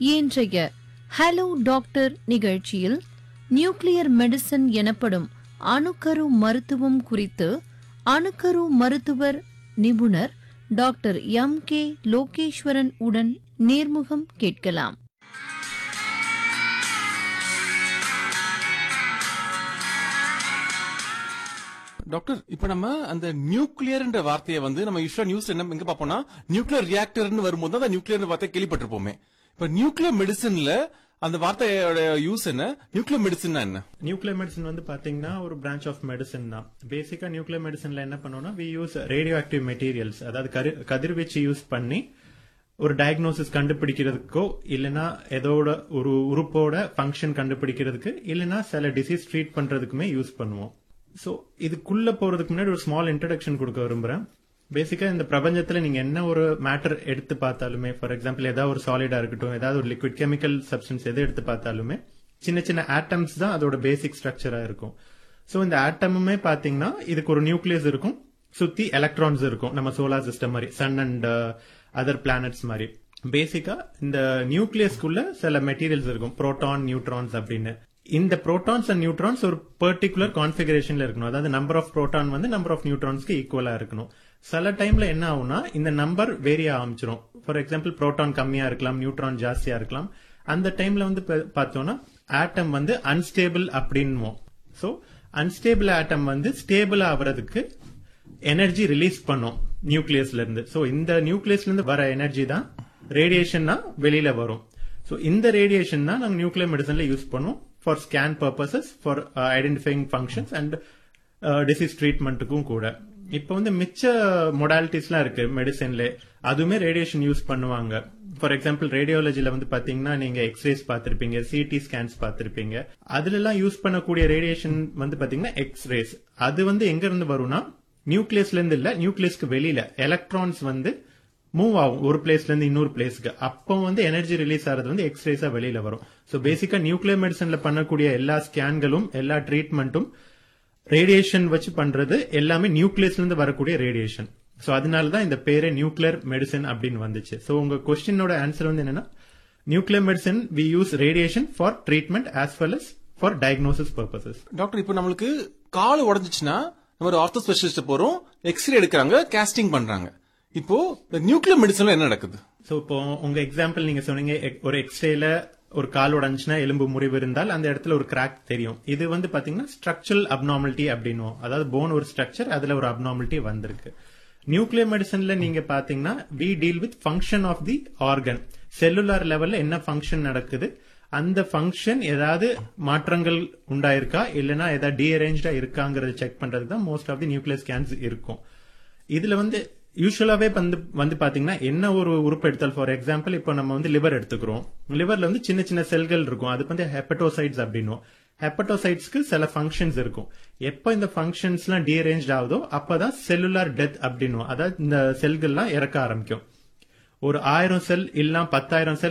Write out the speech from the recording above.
இன்றைய hello doctor நிகழ்ச்சியில் nuclear medicine எனப்படும் அணுக்கரு மருத்துவம் குறித்து அணுக்கரு மருத்துவர் நிபுணர் டாக்டர் எம் கே லோகேஸ்வரன் உடன் நேர்முகம் கேட்கலாம் டாக்டர் இப்ப நம்ம அந்த நியூக்ளியர்ன்ற வார்த்தையை வந்து நம்ம யூஸ்வலா நியூஸ் என்ன எங்க பாப்போம்னா நியூக்ளியர் ரியாக்டர்னு வரும்போது தான் அந்த நியூக்ளியர் வார்த்தை கேள்விப்பட்டிருப்போமே இப்ப நியூக்ளியர் மெடிசன்ல அந்த வார்த்தையோட யூஸ் என்ன நியூக்ளியர் மெடிசன் என்ன நியூக்ளியர் மெடிசன் வந்து பாத்தீங்கன்னா ஒரு பிரான்ச் ஆஃப் மெடிசன் தான் பேசிக்கா நியூக்ளியர் மெடிசன்ல என்ன பண்ணுவோம்னா we use radioactive materials அதாவது கரு- கதிர்வீச்சு யூஸ் பண்ணி ஒரு டயக்னோசிஸ் கண்டுபிடிக்கிறதுக்கோ இல்லனா ஏதோட ஒரு உறுப்போட ஃபங்க்ஷன் கண்டுபிடிக்கிறதுக்கு இல்லனா சில டிசீஸ் ட்ரீட் பண்றதுக்குமே யூஸ் பண்ணுவோம் சோ இதுக்குள்ள போறதுக்கு முன்னாடி ஒரு ஸ்மால் இன்ட்ரடக்ஷன் கொடுக்க விரும்புறேன் பேசிக்கா இந்த பிரபஞ்சத்துல நீங்க என்ன ஒரு மேட்டர் எடுத்து பார்த்தாலுமே ஃபார் எக்ஸாம்பிள் ஏதாவது ஒரு சாலிடா இருக்கட்டும் ஏதாவது ஒரு லிக்விட் கெமிக்கல் சப்ஸ்டன்ஸ் எது எடுத்து பார்த்தாலுமே சின்ன சின்ன ஆட்டம்ஸ் தான் அதோட பேசிக் ஸ்ட்ரக்சரா இருக்கும் சோ இந்த ஆட்டமுமே பாத்தீங்கன்னா இதுக்கு ஒரு நியூக்ளியஸ் இருக்கும் சுத்தி எலக்ட்ரான்ஸ் இருக்கும் நம்ம சோலார் சிஸ்டம் மாதிரி சன் அண்ட் அதர் பிளானட்ஸ் மாதிரி பேசிக்கா இந்த நியூக்ளியஸ்க்குள்ள சில மெட்டீரியல்ஸ் இருக்கும் புரோட்டான் நியூட்ரான்ஸ் அப்படின்னு இந்த புரோட்டான்ஸ் அண்ட் நியூட்ரான்ஸ் ஒரு பர்டிகுலர் கான்ஃபிகரேஷன்ல இருக்கணும் அதாவது நம்பர் ஆஃப் புரோட்டான் வந்து நம்பர் ஆஃப் நியூட்ரான்ஸ்க்கு ஈக்குவலா இருக்கணும் சில டைம்ல என்ன ஆகும்னா இந்த நம்பர் வேரி ஆரம்பிச்சிரும் ஃபார் எக்ஸாம்பிள் புரோட்டான் கம்மியா இருக்கலாம் நியூட்ரான் ஜாஸ்தியா இருக்கலாம் அந்த டைம்ல வந்து பா- பார்த்தோம்னா ஆட்டம் வந்து அன்ஸ்டேபிள் அப்படின்வோம் சோ அன்ஸ்டேபிள் ஆட்டம் வந்து ஸ்டேபிள் ஆகுறதுக்கு எனர்ஜி ரிலீஸ் பண்ணும் நியூக்ளியஸ்ல இருந்து சோ இந்த நியூக்ளியஸ்ல இருந்து வர எனர்ஜி தான் ரேடியேஷன் தான் வெளியில வரும் சோ இந்த ரேடியேஷன் தான் நாங்க நியூக்ளியர் மெடிசன்ல யூஸ் பண்ணுவோம் for scan purposes for identifying functions and disease ட்ரீட்மெண்ட்டுக்கும் கூட இப்போ வந்து மிச்ச மொடாலிட்டிஸ்லாம் இருக்கு மெடிசன்ல அதுவுமே ரேடியேஷன் யூஸ் பண்ணுவாங்க ஃபார் எக்ஸாம்பிள் ரேடியாலஜில வந்து பாத்தீங்கன்னா நீங்க எக்ஸ்ரேஸ் பார்த்திருப்பீங்க சிடி ஸ்கேன்ஸ் பார்த்திருப்பீங்க அதுல எல்லாம் யூஸ் பண்ணக்கூடிய ரேடியேஷன் வந்து பாத்தீங்கன்னா எக்ஸ்ரேஸ் அது வந்து எங்க இருந்து வரும்னா நியூக்ளியஸ்ல இருந்து இல்ல நியூக்ளியஸ்க்கு வெளியில எலக்ட்ரான்ஸ் வந்து மூவ் ஆகும் ஒரு பிளேஸ்ல இருந்து இன்னொரு பிளேஸ்க்கு அப்போ வந்து எனர்ஜி ரிலீஸ் ஆகிறது வந்து எக்ஸ்ரேஸா வெளியில வரும் சோ பேசிக்கா நியூக்ளியர் மெடிசன்ல பண்ணக்கூடிய எல்லா ஸ்கேன்களும் எல்லா ட்ரீட்மெண்ட்டும் ரேடியேஷன் வச்சு பண்றது எல்லாமே நியூக்ளியஸ்ல இருந்து வரக்கூடிய ரேடியேஷன் சோ அதனால தான் இந்த பேரே நியூக்ளியர் மெடிசன் அப்படின்னு வந்துச்சு சோ உங்க கொஸ்டினோட ஆன்சர் வந்து என்னன்னா nuclear medicine we use radiation for treatment as well as for diagnosis purposes doctor இப்போ நம்மளுக்கு கால் உடஞ்சிச்சுன்னா நம்ம ஒரு ஆர்த்தோ ஸ்பெஷலிஸ்ட் போறோம் எக்ஸ்ரே எடுக்கிறாங்க கேஸ்டிங் பண்றாங்க இப்போ இந்த நியூக்ளியர் மெடிசன்ல என்ன நடக்குது சோ இப்போ உங்க எக்ஸாம்பிள் நீங்க சொன்னீங்க எக்- ஒரு எக்ஸ்ரேல ஒரு கால் உடைஞ்சுனா எலும்பு முறிவு இருந்தால் அந்த இடத்துல ஒரு கிராக் தெரியும் இது வந்து பாத்தீங்கன்னா ஸ்ட்ரக்சரல் அப்நார்மலிட்டி அப்படின்னுவோம் அதாவது போன் ஒரு ஸ்ட்ரக்சர் அதுல ஒரு அப்நார்மலிட்டி வந்திருக்கு நியூக்ளியர் மெடிசன்ல நீங்க பாத்தீங்கன்னா we deal with function of the organ cellular லெவல்ல என்ன ஃபங்க்ஷன் நடக்குது அந்த ஃபங்க்ஷன் ஏதாவது மாற்றங்கள் உண்டாயிருக்கா இல்லனா ஏதாவது டீஅரேஞ்சா இருக்காங்கறத செக் பண்றதுக்கு தான் most of the nuclear scans இருக்கும் இதுல வந்து யூஸ்வலாவே வந்து வந்து பாத்தீங்கன்னா என்ன ஒரு உறுப்பு எடுத்தால் ஃபார் எக்ஸாம்பிள் இப்போ நம்ம வந்து லிவர் எடுத்துக்கிறோம் லிவர்ல வந்து சின்ன சின்ன செல்கள் இருக்கும் அது வந்து ஹெப்படோசைட்ஸ் அப்படின்னும் ஹெப்படோசைட்ஸ்க்கு சில ஃபங்க்ஷன்ஸ் இருக்கும் எப்போ இந்த ஃபங்க்ஷன்ஸ்லாம் டீஅரேஞ்ச் ஆகுதோ அப்பதான் செல்லுலார் டெத் அப்படின்னும் அதாவது இந்த செல்கள்லாம் இறக்க ஆரம்பிக்கும் ஒரு ஆயிரம் செல் இல்ல பத்தாயிரம் செல்